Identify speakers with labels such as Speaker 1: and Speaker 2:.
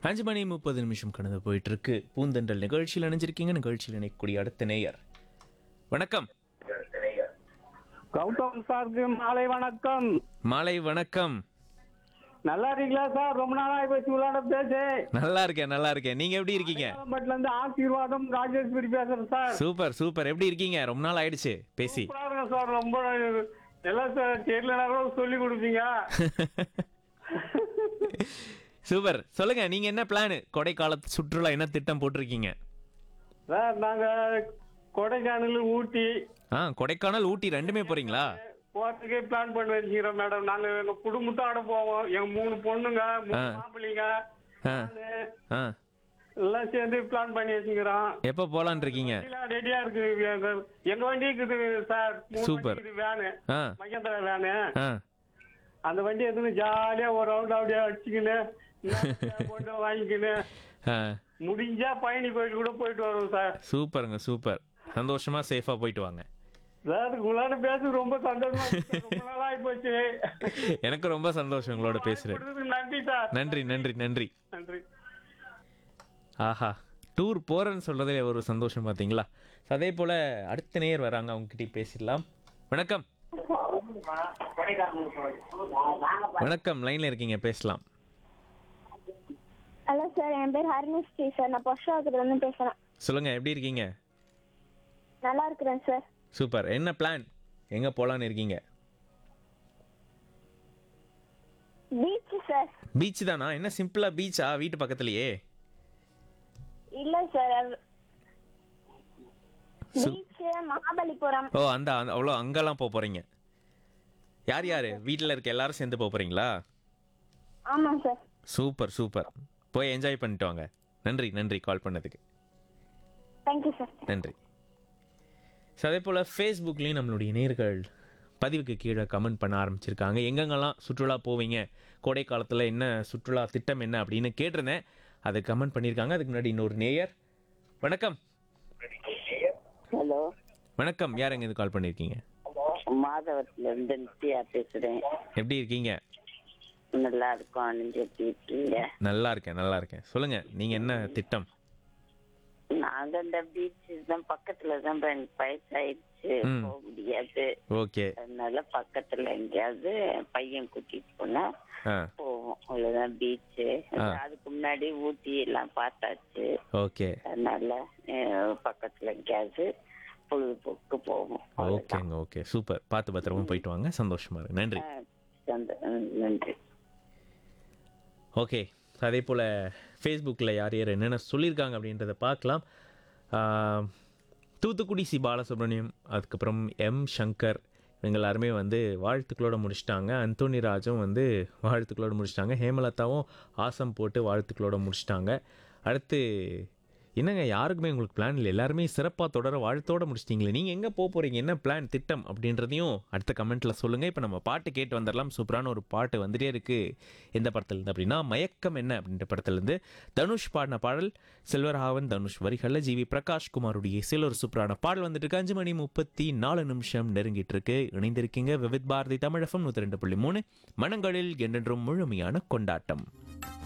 Speaker 1: அஞ்சு மணி முப்பது நிமிஷம் கடந்து போயிட்டு இருக்கு பூந்தென்றல் நிகழ்ச்சியில் இணைஞ்சிருக்கீங்க நிகழ்ச்சியில் இணைக்கக்கூடிய அடுத்த நேயர் வணக்கம்
Speaker 2: கௌதம் சாருக்கு மாலை வணக்கம்
Speaker 1: மாலை வணக்கம்
Speaker 2: நல்லா இருக்கீங்களா சார் ரொம்ப நாளா போச்சு விளையாட பேசு
Speaker 1: நல்லா இருக்கேன் நல்லா இருக்கேன் நீங்க எப்படி இருக்கீங்க
Speaker 2: பட்ல இருந்து ஆசீர்வாதம் ராஜேஸ்வரி பேசுறேன் சார்
Speaker 1: சூப்பர் சூப்பர் எப்படி இருக்கீங்க ரொம்ப நாள் ஆயிடுச்சு பேசி
Speaker 2: சூப்பரா இருக்கேன் சார் ரொம்ப எல்லாம் சார் தெரியலனா கூட சொல்லி கொடுப்பீங்க
Speaker 1: சூப்பர் சொல்லுங்க நீங்க என்ன பிளான் கொடைக்கால சுற்றுலா என்ன திட்டம் போட்டிருக்கீங்க
Speaker 2: சார் நாங்க கொடைக்கானல் ஊட்டி
Speaker 1: ஆ கொடைக்கானல் ஊட்டி ரெண்டுமே போறீங்களா
Speaker 2: போறதுக்கே பிளான் பண்ணி வச்சுக்கிறோம் மேடம் நாங்க எங்க குடும்பத்தோட போவோம் எங்க மூணு பொண்ணுங்க மூணு
Speaker 1: ஆ.
Speaker 2: மாப்பிள்ளைங்க
Speaker 1: ஆ
Speaker 2: நானு,
Speaker 1: ஆ
Speaker 2: எல்லாம் சேர்ந்து பிளான் பண்ணி வச்சுக்கிறோம்
Speaker 1: எப்போ போலான் இருக்கீங்க
Speaker 2: எல்லாம் ரெடியா இருக்கு எங்க- எங்க வண்டி இருக்குது சார் மூணு
Speaker 1: Super.
Speaker 2: வண்டி இருக்குது வேனு
Speaker 1: ஆ
Speaker 2: மகேந்திரா வேனு
Speaker 1: ஆ
Speaker 2: அந்த வண்டி எடுத்து ஜாலியா ஒரு ரவுண்ட் அப்படியே அடிச்சுக்கின்னு இன்னும் போட்டு வாங்கிக்கின்னு
Speaker 1: ஆ
Speaker 2: முடிஞ்சா பயணி போயிட்டு கூட போயிட்டு வருவோம் சார்
Speaker 1: சூப்பருங்க சூப்பர் சந்தோஷமா சேஃபா போயிட்டு வாங்க
Speaker 2: சார் உங்களால பேச ரொம்ப சந்தோஷமா இருக்கு. ரொம்ப நாள் ஆகி போச்சு
Speaker 1: எனக்கு ரொம்ப சந்தோஷம் உங்களோட பேசுறேன்
Speaker 2: கொடுத்ததுக்கு நன்றி சார்
Speaker 1: நன்றி நன்றி நன்றி
Speaker 2: நன்றி
Speaker 1: ஆஹா டூர் போறேன்னு சொல்றதே ஒரு சந்தோஷம் பாத்தீங்களா அதே போல அடுத்த நேயர் வராங்க அவங்க கிட்ட பேசிடலாம் வணக்கம் வணக்கம் லைன்ல இருக்கீங்க பேசலாம்
Speaker 3: ஹலோ சார் என் பேர் ஹரிணிஸ்ரீ சார் நான் பொஷாவத்துல இருந்து பேசுறேன்
Speaker 1: சொல்லுங்க எப்படி இருக்கீங்க
Speaker 3: நல்லா இருக்கிறேன் சார்
Speaker 1: சூப்பர் என்ன பிளான் எங்க போலான்னு இருக்கீங்க
Speaker 3: பீச் சார்
Speaker 1: பீச் தானா என்ன சிம்பிளா பீச்சா வீட்டு பக்கத்துலயே
Speaker 3: இல்ல சார்
Speaker 1: சு-
Speaker 3: பீச் மகாபலிபுரம்
Speaker 1: ஓ அந்த அந்த- அவ்வளோ அங்கெல்லாம் போக போறீங்க யார் யார் வீட்டில் இருக்க எல்லாரும் சேர்ந்து போக போறீங்களா
Speaker 3: ஆமா சார்
Speaker 1: சூப்பர் சூப்பர் போய் என்ஜாய் பண்ணிட்டு வாங்க நன்றி நன்றி கால் பண்ணதுக்கு
Speaker 3: தேங்க்யூ சார்
Speaker 1: நன்றி ஸோ அதே போல் ஃபேஸ்புக்லேயும் நம்மளுடைய நேர்கள் பதிவுக்கு கீழே கமெண்ட் பண்ண ஆரம்பிச்சிருக்காங்க எங்கெங்கெல்லாம் சுற்றுலா போவீங்க கோடை காலத்தில் என்ன சுற்றுலா திட்டம் என்ன அப்படின்னு கேட்டிருந்தேன் அதை கமெண்ட் பண்ணியிருக்காங்க அதுக்கு முன்னாடி இன்னொரு நேயர் வணக்கம்
Speaker 4: ஹலோ
Speaker 1: வணக்கம் யார் எங்க கால் பண்ணியிருக்கீங்க
Speaker 4: மாதவத்துல இருந்து நித்யா பேசுறேன்
Speaker 1: எப்படி இருக்கீங்க
Speaker 4: நல்லா இருக்கும் நீங்க எப்படி இருக்கீங்க
Speaker 1: நல்லா இருக்கேன் நல்லா இருக்கேன் சொல்லுங்க நீங்க என்ன திட்டம்
Speaker 4: நாங்க இந்த பீச் தான் பக்கத்துல தான் இப்ப எனக்கு வயசாயிடுச்சு
Speaker 1: ம்.
Speaker 4: போக முடியாது
Speaker 1: ஓகே
Speaker 4: அதனால பக்கத்துல எங்கேயாவது பையன் கூட்டிட்டு போனா
Speaker 1: ஆ
Speaker 4: போவோம் அவ்வளவுதான் பீச்
Speaker 1: ஆ.
Speaker 4: அதுக்கு முன்னாடி ஊட்டி எல்லாம் பார்த்தாச்சு
Speaker 1: ஓகே
Speaker 4: அதனால அஹ், பக்கத்துல எங்கேயாவது பொழுதுபோக்கு போவோம் அவ்வளவுதான்.
Speaker 1: ஓகேங்க ஓகே சூப்பர் பார்த்து பத்திரமா போயிட்டு வாங்க சந்தோஷமா இருக்கு நன்றி
Speaker 4: ஆ, சந்த- ம், நன்றி
Speaker 1: ஓகே அதே போல் ஃபேஸ்புக்கில் யார் யார் என்னென்ன சொல்லியிருக்காங்க அப்படின்றத பார்க்கலாம் ஆஹ், தூத்துக்குடி சி பாலசுப்ரமணியம் அதுக்கப்புறம் எம் சங்கர் இவங்க எல்லாருமே வந்து வாழ்த்துக்களோட முடிச்சிட்டாங்க அந்தோனி ராஜும் வந்து வாழ்த்துக்களோட முடிச்சிட்டாங்க ஹேமலதாவும் ஆசம் போட்டு வாழ்த்துக்களோட முடிச்சிட்டாங்க அடுத்து என்னங்க யாருக்குமே உங்களுக்கு பிளான் இல்லை எல்லாருமே சிறப்பாக தொடர வாழ்த்தோட முடிச்சிட்டிங்களே நீங்கள் எங்கே போக போகிறீங்க என்ன பிளான் திட்டம் அப்படின்றதையும் அடுத்த கமெண்ட்டில் சொல்லுங்கள் இப்போ நம்ம பாட்டு கேட்டு வந்துடலாம் சூப்பரான ஒரு பாட்டு வந்துட்டே இருக்குது எந்த படத்துலேருந்து அப்படின்னா மயக்கம் என்ன அப்படின்ற படத்துலேருந்து தனுஷ் பாடின பாடல் செல்வராகவன் தனுஷ் வரிகளில் ஜிவி பிரகாஷ் குமாருடைய இசையில் ஒரு சூப்பரான பாடல் வந்துட்டு இருக்கு அஞ்சு மணி முப்பத்தி நாலு நிமிஷம் நெருங்கிட்டு இருக்கு இணைந்திருக்கீங்க விவித் பாரதி தமிழகம் நூற்றி ரெண்டு புள்ளி மூணு மனங்களில் என்றென்றும் முழுமையான கொண்டாட்டம்